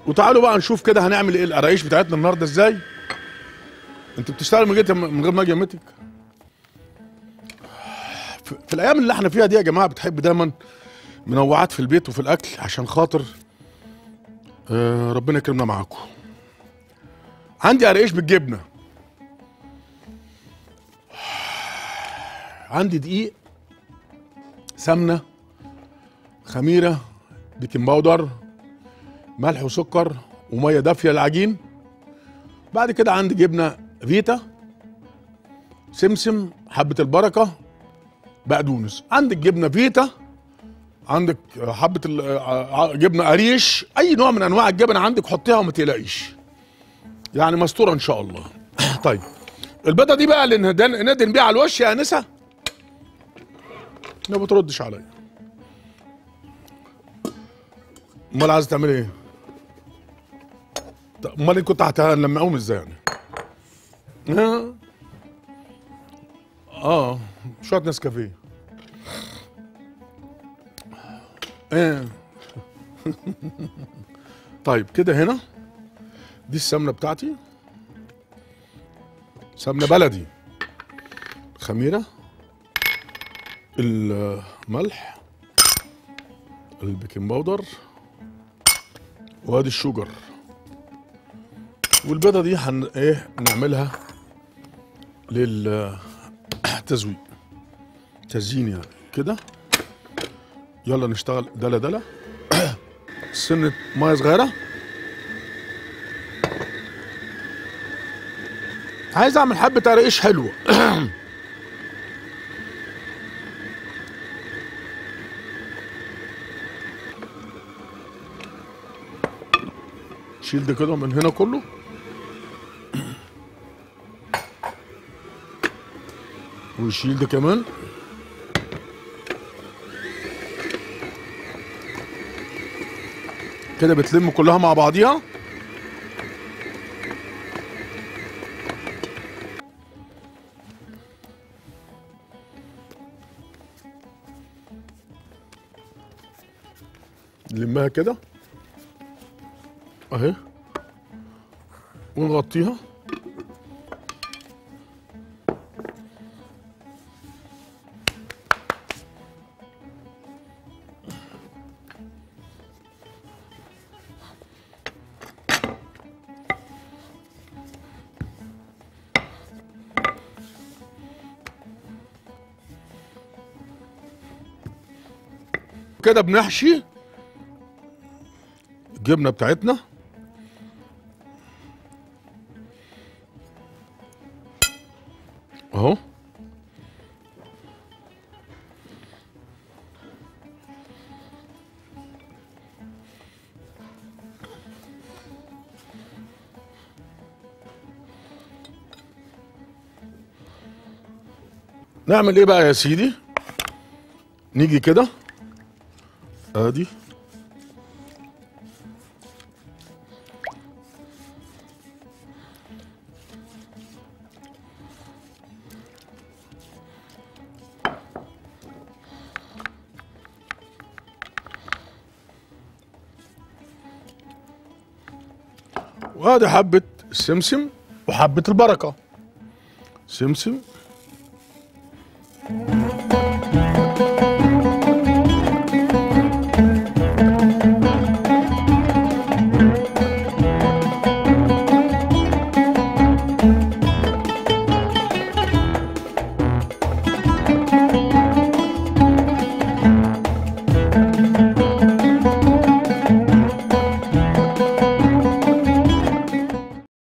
وتعالوا بقى نشوف كده هنعمل ايه القرايش بتاعتنا النهارده ازاي انت بتشتغل من غير من غير ما اجي امتك في, في الايام اللي احنا فيها دي يا جماعه بتحب دايما منوعات في البيت وفي الاكل عشان خاطر آه ربنا يكرمنا معاكم عندي قرايش بالجبنه عندي دقيق سمنه خميره بيكنج باودر ملح وسكر وميه دافيه للعجين بعد كده عندي جبنه فيتا سمسم حبه البركه بقدونس عندك جبنه فيتا عندك حبه ال- ع- جبنه قريش اي نوع من انواع الجبن عندك حطيها وما تقلقيش يعني مستوره ان شاء الله طيب البيضه دي بقى اللي ندن ندن بيها على الوش يا انسه ما بتردش عليا امال عايز تعمل ايه طب امال كنت هتلمعهم ازاي يعني اه اه شويه نسكافيه ايه طيب كده هنا دي السمنه بتاعتي سمنه بلدي خميره الملح البيكنج باودر وادي الشوجر والبيضه دي هن ايه نعملها للتزويق تزيين يعني كده يلا نشتغل دله دله سنه ميه صغيره عايز اعمل حبه قرقيش حلوه شيل ده كده من هنا كله ويشيل ده كمان كده بتلم كلها مع بعضيها نلمها كده اهي ونغطيها كده بنحشي الجبنه بتاعتنا اهو نعمل ايه بقى يا سيدي نيجي كده ادي وادي حبة السمسم وحبة البركة سمسم